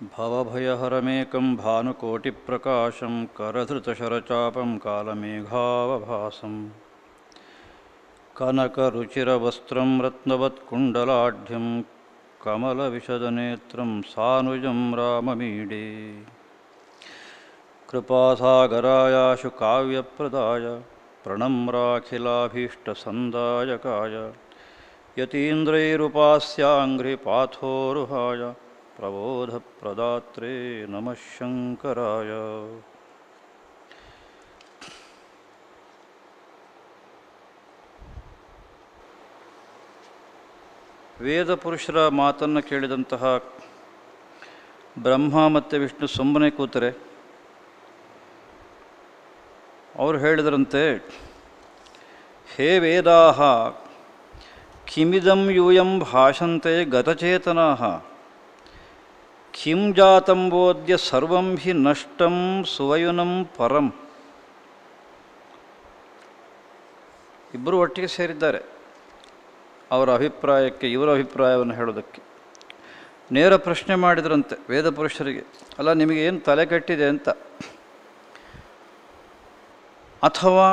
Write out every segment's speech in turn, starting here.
भवभयहरमेकं भानुकोटिप्रकाशं करधृतशरचापं कालमेघावभासं कनकरुचिरवस्त्रं रत्नवत्कुण्डलाढ्यं कमलविशदनेत्रं सानुजं राममीडे कृपासागरायाशु काव्यप्रदाय प्रणम्राखिलाभीष्टसन्दायकाय यतीन्द्रैरुपास्याङ्घ्रिपाथोरुहाय प्रबोधप्रदात्रे नमः शङ्कराय ವೇದ ಪುರುಷರ ಮಾತನ್ನು ಕೇಳಿದಂತಹ ಬ್ರಹ್ಮ ಮತ್ತು ವಿಷ್ಣು ಸುಮ್ಮನೆ ಕೂತರೆ ಅವರು ಹೇಳಿದರಂತೆ ಹೇ ವೇದಾಹ ಕಿಮಿದಂ ಯೂಯಂ ಭಾಷಂತೆ ಗತಚೇತನಾ ಕಿಂ ಜಾತಂಬೋದ್ಯ ಸರ್ವಂ ಹಿ ನಷ್ಟಂ ಸುವಯುನಂ ಪರಂ ಇಬ್ಬರು ಒಟ್ಟಿಗೆ ಸೇರಿದ್ದಾರೆ ಅವರ ಅಭಿಪ್ರಾಯಕ್ಕೆ ಇವರ ಅಭಿಪ್ರಾಯವನ್ನು ಹೇಳೋದಕ್ಕೆ ನೇರ ಪ್ರಶ್ನೆ ಮಾಡಿದ್ರಂತೆ ವೇದ ಪುರುಷರಿಗೆ ಅಲ್ಲ ನಿಮಗೆ ಏನು ತಲೆ ಕೆಟ್ಟಿದೆ ಅಂತ ಅಥವಾ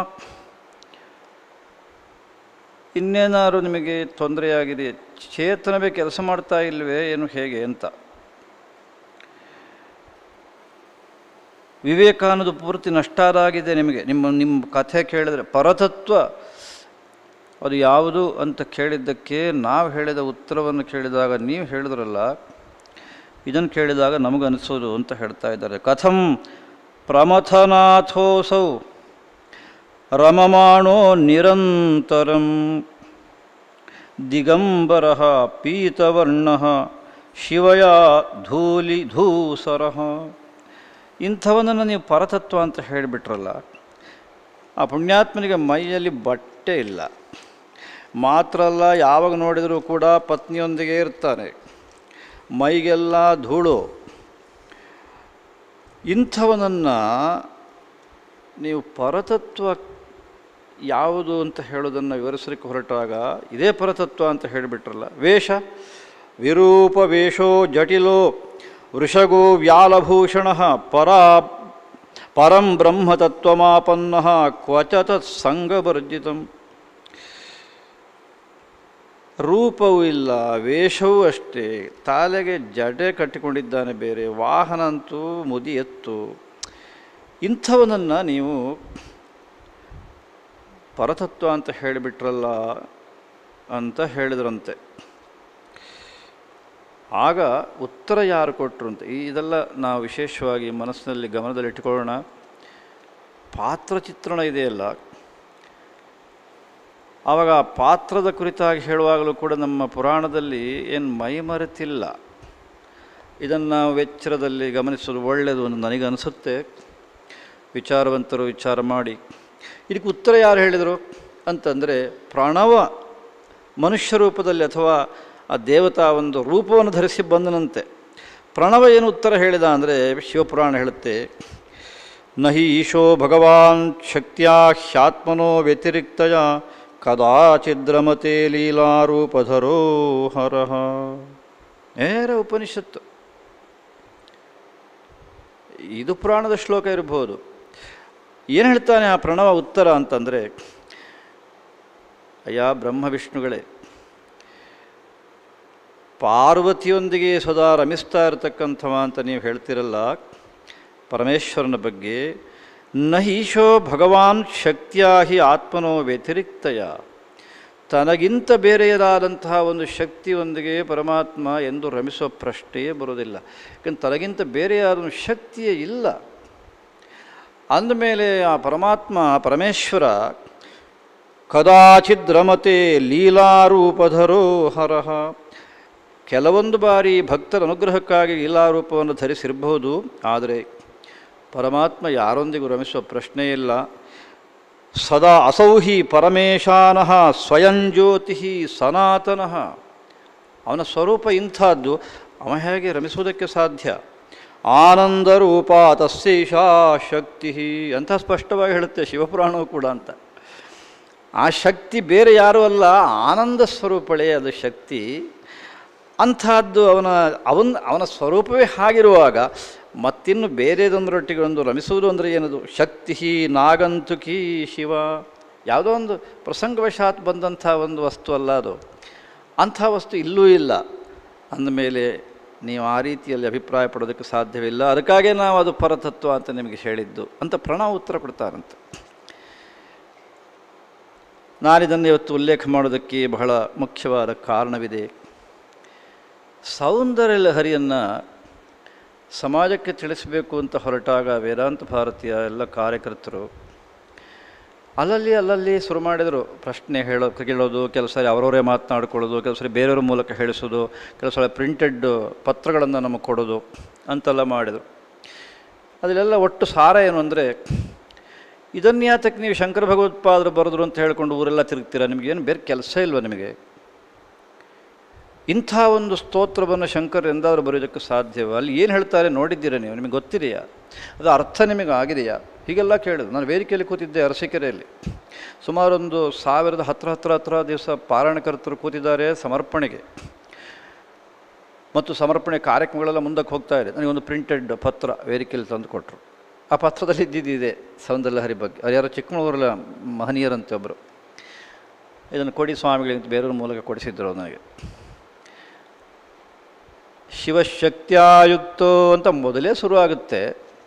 ಇನ್ನೇನಾದ್ರು ನಿಮಗೆ ತೊಂದರೆಯಾಗಿದೆ ಚೇತನವೇ ಕೆಲಸ ಮಾಡ್ತಾ ಇಲ್ವೇ ಏನು ಹೇಗೆ ಅಂತ ವಿವೇಕ ಅನ್ನೋದು ಪೂರ್ತಿ ನಷ್ಟಾದಾಗಿದೆ ನಿಮಗೆ ನಿಮ್ಮ ನಿಮ್ಮ ಕಥೆ ಕೇಳಿದರೆ ಪರತತ್ವ ಅದು ಯಾವುದು ಅಂತ ಕೇಳಿದ್ದಕ್ಕೆ ನಾವು ಹೇಳಿದ ಉತ್ತರವನ್ನು ಕೇಳಿದಾಗ ನೀವು ಹೇಳಿದ್ರಲ್ಲ ಇದನ್ನು ಕೇಳಿದಾಗ ನಮಗನಿಸೋದು ಅಂತ ಹೇಳ್ತಾ ಇದ್ದಾರೆ ಕಥಂ ಪ್ರಮಥನಾಥೋಸೌ ರಮಮಾಣೋ ನಿರಂತರಂ ದಿಗಂಬರ ಪೀತವರ್ಣ ಶಿವಯ ಧೂಲಿ ಧೂಸರ ಇಂಥವನನ್ನು ನೀವು ಪರತತ್ವ ಅಂತ ಹೇಳಿಬಿಟ್ರಲ್ಲ ಆ ಪುಣ್ಯಾತ್ಮನಿಗೆ ಮೈಯಲ್ಲಿ ಬಟ್ಟೆ ಇಲ್ಲ ಮಾತ್ರ ಅಲ್ಲ ಯಾವಾಗ ನೋಡಿದರೂ ಕೂಡ ಪತ್ನಿಯೊಂದಿಗೆ ಇರ್ತಾನೆ ಮೈಗೆಲ್ಲ ಧೂಳು ಇಂಥವನನ್ನು ನೀವು ಪರತತ್ವ ಯಾವುದು ಅಂತ ಹೇಳೋದನ್ನು ವಿವರಿಸಲಿಕ್ಕೆ ಹೊರಟಾಗ ಇದೇ ಪರತತ್ವ ಅಂತ ಹೇಳಿಬಿಟ್ರಲ್ಲ ವೇಷ ವಿರೂಪ ವೇಷೋ ಜಟಿಲೋ ವೃಷಗೋ ವ್ಯಾಲಭೂಷಣ ಪರಾ ಪರಂ ಬ್ರಹ್ಮತತ್ವಮಾಪನ್ನ ಕ್ವಚ ತತ್ಸಂಗವರ್ಜಿತಂ ರೂಪವೂ ಇಲ್ಲ ವೇಷವೂ ಅಷ್ಟೇ ತಾಲೆಗೆ ಜಡೆ ಕಟ್ಟಿಕೊಂಡಿದ್ದಾನೆ ಬೇರೆ ವಾಹನ ಅಂತೂ ಮುದಿ ಎತ್ತು ಇಂಥವನನ್ನು ನೀವು ಪರತತ್ವ ಅಂತ ಹೇಳಿಬಿಟ್ರಲ್ಲ ಅಂತ ಹೇಳಿದ್ರಂತೆ ಆಗ ಉತ್ತರ ಯಾರು ಕೊಟ್ಟರು ಅಂತ ಇದೆಲ್ಲ ನಾವು ವಿಶೇಷವಾಗಿ ಮನಸ್ಸಿನಲ್ಲಿ ಗಮನದಲ್ಲಿಟ್ಟುಕೊಳ್ಳೋಣ ಪಾತ್ರ ಚಿತ್ರಣ ಇದೆಯಲ್ಲ ಆವಾಗ ಆ ಪಾತ್ರದ ಕುರಿತಾಗಿ ಹೇಳುವಾಗಲೂ ಕೂಡ ನಮ್ಮ ಪುರಾಣದಲ್ಲಿ ಏನು ಮೈಮರೆತಿಲ್ಲ ಇದನ್ನು ಎಚ್ಚರದಲ್ಲಿ ಗಮನಿಸೋದು ಒಳ್ಳೆಯದು ಅಂತ ನನಗನ್ನಿಸುತ್ತೆ ವಿಚಾರವಂತರು ವಿಚಾರ ಮಾಡಿ ಇದಕ್ಕೆ ಉತ್ತರ ಯಾರು ಹೇಳಿದರು ಅಂತಂದರೆ ಪ್ರಣವ ಮನುಷ್ಯ ರೂಪದಲ್ಲಿ ಅಥವಾ ಆ ದೇವತಾ ಒಂದು ರೂಪವನ್ನು ಧರಿಸಿ ಬಂದನಂತೆ ಪ್ರಣವ ಏನು ಉತ್ತರ ಹೇಳಿದ ಅಂದರೆ ಶಿವಪುರಾಣ ಹೇಳುತ್ತೆ ನಹಿ ಈಶೋ ಭಗವಾನ್ ಶಕ್ತಿಯ ಹ್ಯಾತ್ಮನೋ ವ್ಯತಿರಿಕ್ತಯ ಕದಾಚಿದ್ರಮತೆ ಲೀಲಾರೂಪಧರೋ ಹರಹ ನೇರ ಉಪನಿಷತ್ತು ಇದು ಪುರಾಣದ ಶ್ಲೋಕ ಇರಬಹುದು ಏನು ಹೇಳ್ತಾನೆ ಆ ಪ್ರಣವ ಉತ್ತರ ಅಂತಂದರೆ ಅಯ್ಯ ಬ್ರಹ್ಮ ವಿಷ್ಣುಗಳೇ ಪಾರ್ವತಿಯೊಂದಿಗೆ ಸದಾ ರಮಿಸ್ತಾ ಇರತಕ್ಕಂಥವ ಅಂತ ನೀವು ಹೇಳ್ತಿರಲ್ಲ ಪರಮೇಶ್ವರನ ಬಗ್ಗೆ ನ ಈಶೋ ಭಗವಾನ್ ಶಕ್ತಿಯ ಹಿ ಆತ್ಮನೋ ವ್ಯತಿರಿಕ್ತಯ ತನಗಿಂತ ಬೇರೆಯದಾದಂತಹ ಒಂದು ಶಕ್ತಿಯೊಂದಿಗೆ ಪರಮಾತ್ಮ ಎಂದು ರಮಿಸುವ ಪ್ರಶ್ನೆಯೇ ಬರೋದಿಲ್ಲ ಯಾಕಂದ್ರೆ ತನಗಿಂತ ಬೇರೆಯಾದ ಒಂದು ಶಕ್ತಿಯೇ ಇಲ್ಲ ಅಂದಮೇಲೆ ಆ ಪರಮಾತ್ಮ ಪರಮೇಶ್ವರ ಕದಾಚಿದ್ ರಮತೆ ಲೀಲಾರೂಪಧರೋ ಹರಹ ಕೆಲವೊಂದು ಬಾರಿ ಭಕ್ತರ ಅನುಗ್ರಹಕ್ಕಾಗಿ ಲೀಲಾರೂಪವನ್ನು ಧರಿಸಿರಬಹುದು ಆದರೆ ಪರಮಾತ್ಮ ಯಾರೊಂದಿಗೂ ರಮಿಸುವ ಪ್ರಶ್ನೆ ಇಲ್ಲ ಸದಾ ಅಸೌಹಿ ಪರಮೇಶಾನಃ ಸ್ವಯಂ ಜ್ಯೋತಿ ಸನಾತನಃ ಅವನ ಸ್ವರೂಪ ಇಂಥದ್ದು ಅವ ಹೇಗೆ ರಮಿಸುವುದಕ್ಕೆ ಸಾಧ್ಯ ಆನಂದರೂಪ ತಸ್ಸೈಷಾ ಶಕ್ತಿ ಅಂತ ಸ್ಪಷ್ಟವಾಗಿ ಹೇಳುತ್ತೆ ಶಿವಪುರಾಣವು ಕೂಡ ಅಂತ ಆ ಶಕ್ತಿ ಬೇರೆ ಯಾರೂ ಅಲ್ಲ ಆನಂದ ಸ್ವರೂಪಳೇ ಅದು ಶಕ್ತಿ ಅಂಥದ್ದು ಅವನ ಅವನ ಅವನ ಸ್ವರೂಪವೇ ಹಾಗಿರುವಾಗ ಮತ್ತಿನ್ನು ಬೇರೆದೊಂದರೊಟ್ಟಿಗೆ ಒಂದು ರಮಿಸುವುದು ಅಂದರೆ ಏನದು ಶಕ್ತಿ ನಾಗಂತುಕಿ ಶಿವ ಯಾವುದೋ ಒಂದು ಪ್ರಸಂಗವಶಾತ್ ಬಂದಂಥ ಒಂದು ವಸ್ತು ಅಲ್ಲ ಅದು ಅಂಥ ವಸ್ತು ಇಲ್ಲೂ ಇಲ್ಲ ಅಂದಮೇಲೆ ನೀವು ಆ ರೀತಿಯಲ್ಲಿ ಅಭಿಪ್ರಾಯ ಪಡೋದಕ್ಕೆ ಸಾಧ್ಯವಿಲ್ಲ ಅದಕ್ಕಾಗೇ ನಾವು ಅದು ಪರತತ್ವ ಅಂತ ನಿಮಗೆ ಹೇಳಿದ್ದು ಅಂತ ಪ್ರಣವ ಉತ್ತರ ಕೊಡ್ತಾರಂತೆ ನಾನಿದನ್ನು ಇವತ್ತು ಉಲ್ಲೇಖ ಮಾಡೋದಕ್ಕೆ ಬಹಳ ಮುಖ್ಯವಾದ ಕಾರಣವಿದೆ ಸೌಂದರ್ಯ ಲಹರಿಯನ್ನು ಸಮಾಜಕ್ಕೆ ತಿಳಿಸಬೇಕು ಅಂತ ಹೊರಟಾಗ ವೇದಾಂತ ಭಾರತೀಯ ಎಲ್ಲ ಕಾರ್ಯಕರ್ತರು ಅಲ್ಲಲ್ಲಿ ಅಲ್ಲಲ್ಲಿ ಶುರು ಮಾಡಿದರು ಪ್ರಶ್ನೆ ಹೇಳೋ ಕೇಳೋದು ಕೆಲಸ ಅವರವರೇ ಮಾತನಾಡ್ಕೊಳ್ಳೋದು ಕೆಲವು ಸರಿ ಬೇರೆಯವ್ರ ಮೂಲಕ ಹೇಳಿಸೋದು ಕೆಲವು ಸಲ ಪ್ರಿಂಟೆಡ್ ಪತ್ರಗಳನ್ನು ನಮಗೆ ಕೊಡೋದು ಅಂತೆಲ್ಲ ಮಾಡಿದರು ಅದರಲ್ಲೆಲ್ಲ ಒಟ್ಟು ಸಾರ ಏನು ಅಂದರೆ ಇದನ್ನು ಯಾತಕ್ಕೆ ನೀವು ಶಂಕರ ಭಗವತ್ಪಾದರು ಬರೆದ್ರು ಅಂತ ಹೇಳ್ಕೊಂಡು ಊರೆಲ್ಲ ತಿರುಗ್ತೀರಾ ನಿಮಗೇನು ಬೇರೆ ಕೆಲಸ ಇಲ್ವ ನಿಮಗೆ ಇಂಥ ಒಂದು ಸ್ತೋತ್ರವನ್ನು ಶಂಕರ್ ಎಂದಾದರೂ ಬರೆಯೋದಕ್ಕೆ ಸಾಧ್ಯವ ಅಲ್ಲಿ ಏನು ಹೇಳ್ತಾರೆ ನೋಡಿದ್ದೀರಾ ನೀವು ನಿಮಗೆ ಗೊತ್ತಿದೆಯಾ ಅದು ಅರ್ಥ ನಿಮಗೆ ಆಗಿದೆಯಾ ಹೀಗೆಲ್ಲ ಕೇಳಿದ್ರು ನಾನು ವೇದಿಕೆಯಲ್ಲಿ ಕೂತಿದ್ದೆ ಅರಸೀಕೆರೆಯಲ್ಲಿ ಸುಮಾರೊಂದು ಸಾವಿರದ ಹತ್ರ ಹತ್ರ ಹತ್ರ ದಿವಸ ಪಾರಾಯಣಕರ್ತರು ಕೂತಿದ್ದಾರೆ ಸಮರ್ಪಣೆಗೆ ಮತ್ತು ಸಮರ್ಪಣೆ ಕಾರ್ಯಕ್ರಮಗಳೆಲ್ಲ ಮುಂದಕ್ಕೆ ಹೋಗ್ತಾ ಇದೆ ನನಗೊಂದು ಪ್ರಿಂಟೆಡ್ ಪತ್ರ ವೇದಿಕೆಯಲ್ಲಿ ತಂದು ಕೊಟ್ಟರು ಆ ಪತ್ರದಲ್ಲಿ ಇದ್ದಿದ್ದಿದೆ ಸೌಂದರ್ಯಹರಿ ಬಗ್ಗೆ ಅವ್ರು ಯಾರೋ ಚಿಕ್ಕಮಗಳೂರಲ್ಲ ಮಹನೀಯರಂತೆ ಒಬ್ಬರು ಇದನ್ನು ಕೊಡಿ ಸ್ವಾಮಿಗಳಿಗೆ ಬೇರೆಯವ್ರ ಮೂಲಕ ಕೊಡಿಸಿದ್ರು ನನಗೆ ಶಿವಶಕ್ತಿಯಾಯುಕ್ತೋ ಅಂತ ಮೊದಲೇ ಶುರುವಾಗುತ್ತೆ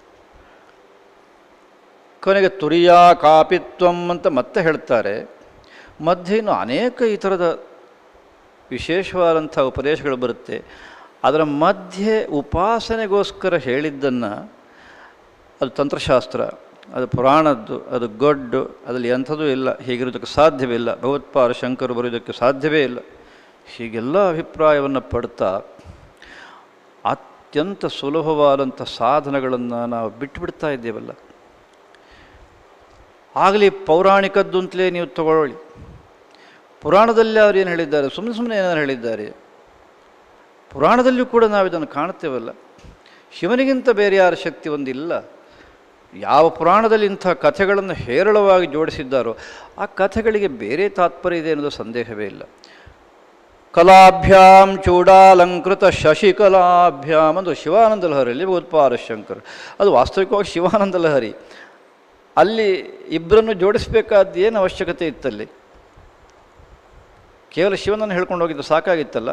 ಕೊನೆಗೆ ತುರಿಯಾ ಕಾಪಿತ್ವಂ ಅಂತ ಮತ್ತೆ ಹೇಳ್ತಾರೆ ಮಧ್ಯೆ ಇನ್ನು ಅನೇಕ ಈ ಥರದ ವಿಶೇಷವಾದಂಥ ಉಪದೇಶಗಳು ಬರುತ್ತೆ ಅದರ ಮಧ್ಯೆ ಉಪಾಸನೆಗೋಸ್ಕರ ಹೇಳಿದ್ದನ್ನು ಅದು ತಂತ್ರಶಾಸ್ತ್ರ ಅದು ಪುರಾಣದ್ದು ಅದು ಗೊಡ್ಡು ಅದರಲ್ಲಿ ಎಂಥದೂ ಇಲ್ಲ ಹೀಗಿರೋದಕ್ಕೆ ಸಾಧ್ಯವಿಲ್ಲ ಭಗವತ್ಪಾದ ಶಂಕರು ಬರೆಯೋದಕ್ಕೆ ಸಾಧ್ಯವೇ ಇಲ್ಲ ಹೀಗೆಲ್ಲ ಅಭಿಪ್ರಾಯವನ್ನು ಪಡ್ತಾ ಅತ್ಯಂತ ಸುಲಭವಾದಂಥ ಸಾಧನಗಳನ್ನು ನಾವು ಬಿಟ್ಟುಬಿಡ್ತಾ ಇದ್ದೇವಲ್ಲ ಆಗಲಿ ಪೌರಾಣಿಕದ್ದು ಅಂತಲೇ ನೀವು ತಗೊಳ್ಳಿ ಪುರಾಣದಲ್ಲಿ ಅವ್ರು ಏನು ಹೇಳಿದ್ದಾರೆ ಸುಮ್ಮನೆ ಸುಮ್ಮನೆ ಏನಾರು ಹೇಳಿದ್ದಾರೆ ಪುರಾಣದಲ್ಲಿಯೂ ಕೂಡ ನಾವು ಇದನ್ನು ಕಾಣ್ತೇವಲ್ಲ ಶಿವನಿಗಿಂತ ಬೇರೆ ಯಾರ ಶಕ್ತಿ ಒಂದಿಲ್ಲ ಯಾವ ಪುರಾಣದಲ್ಲಿ ಇಂಥ ಕಥೆಗಳನ್ನು ಹೇರಳವಾಗಿ ಜೋಡಿಸಿದ್ದಾರೋ ಆ ಕಥೆಗಳಿಗೆ ಬೇರೆ ತಾತ್ಪರ್ಯ ಇದೆ ಅನ್ನೋದು ಸಂದೇಹವೇ ಇಲ್ಲ ಕಲಾಭ್ಯಾಂ ಚೂಡಾಲಂಕೃತ ಶಶಿಕಲಾಭ್ಯಾಮ್ ಒಂದು ಶಿವಾನಂದ ಲಹರಿಯಲ್ಲಿ ಭಗವತ್ಪಾದ ಶಂಕರ್ ಅದು ವಾಸ್ತವಿಕವಾಗಿ ಶಿವಾನಂದ ಲಹರಿ ಅಲ್ಲಿ ಇಬ್ಬರನ್ನು ಜೋಡಿಸಬೇಕಾದ ಏನು ಅವಶ್ಯಕತೆ ಇತ್ತಲ್ಲಿ ಕೇವಲ ಶಿವನನ್ನು ಹೇಳ್ಕೊಂಡು ಹೋಗಿದ್ದು ಸಾಕಾಗಿತ್ತಲ್ಲ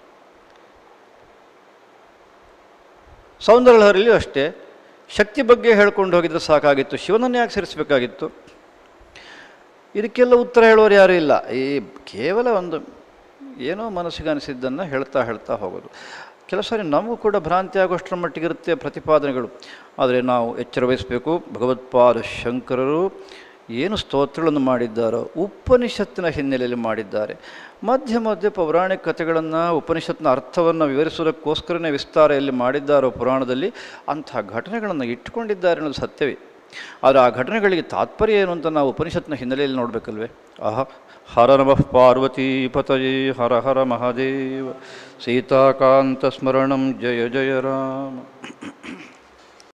ಸೌಂದರ್ಯ ಲಹರಿಯಲ್ಲಿಯೂ ಅಷ್ಟೇ ಶಕ್ತಿ ಬಗ್ಗೆ ಹೇಳ್ಕೊಂಡು ಹೋಗಿದ್ರೆ ಸಾಕಾಗಿತ್ತು ಶಿವನನ್ನು ಯಾಕೆ ಸೇರಿಸಬೇಕಾಗಿತ್ತು ಇದಕ್ಕೆಲ್ಲ ಉತ್ತರ ಹೇಳೋರು ಯಾರೂ ಇಲ್ಲ ಈ ಕೇವಲ ಒಂದು ಏನೋ ಮನಸ್ಸಿಗೆ ಅನಿಸಿದ್ದನ್ನು ಹೇಳ್ತಾ ಹೇಳ್ತಾ ಹೋಗೋದು ಕೆಲವು ಸಾರಿ ನಮಗೂ ಕೂಡ ಭ್ರಾಂತಿ ಆಗೋಷ್ಟರ ಮಟ್ಟಿಗಿರುತ್ತೆ ಪ್ರತಿಪಾದನೆಗಳು ಆದರೆ ನಾವು ಎಚ್ಚರ ವಹಿಸಬೇಕು ಭಗವತ್ಪಾದ ಶಂಕರರು ಏನು ಸ್ತೋತ್ರಗಳನ್ನು ಮಾಡಿದ್ದಾರೋ ಉಪನಿಷತ್ತಿನ ಹಿನ್ನೆಲೆಯಲ್ಲಿ ಮಾಡಿದ್ದಾರೆ ಮಧ್ಯ ಮಧ್ಯೆ ಪೌರಾಣಿಕ ಕಥೆಗಳನ್ನು ಉಪನಿಷತ್ತಿನ ಅರ್ಥವನ್ನು ವಿವರಿಸುವುದಕ್ಕೋಸ್ಕರನೇ ವಿಸ್ತಾರೆಯಲ್ಲಿ ಮಾಡಿದ್ದಾರೋ ಪುರಾಣದಲ್ಲಿ ಅಂಥ ಘಟನೆಗಳನ್ನು ಇಟ್ಟುಕೊಂಡಿದ್ದಾರೆ ಅನ್ನೋದು ಸತ್ಯವೇ ಆದರೆ ಆ ಘಟನೆಗಳಿಗೆ ತಾತ್ಪರ್ಯ ಏನು ಅಂತ ನಾವು ಉಪನಿಷತ್ತಿನ ಹಿನ್ನೆಲೆಯಲ್ಲಿ ನೋಡಬೇಕಲ್ವೇ ಆಹ ಹರ ನಮಃ ಪಾರ್ವತೀ ಪತಯೇ ಹರ ಹರ ಮಹಾದೇವ ಸೀತಾಕಾಂತ ಸ್ಮರಣಂ ಜಯ ಜಯ ರಾಮ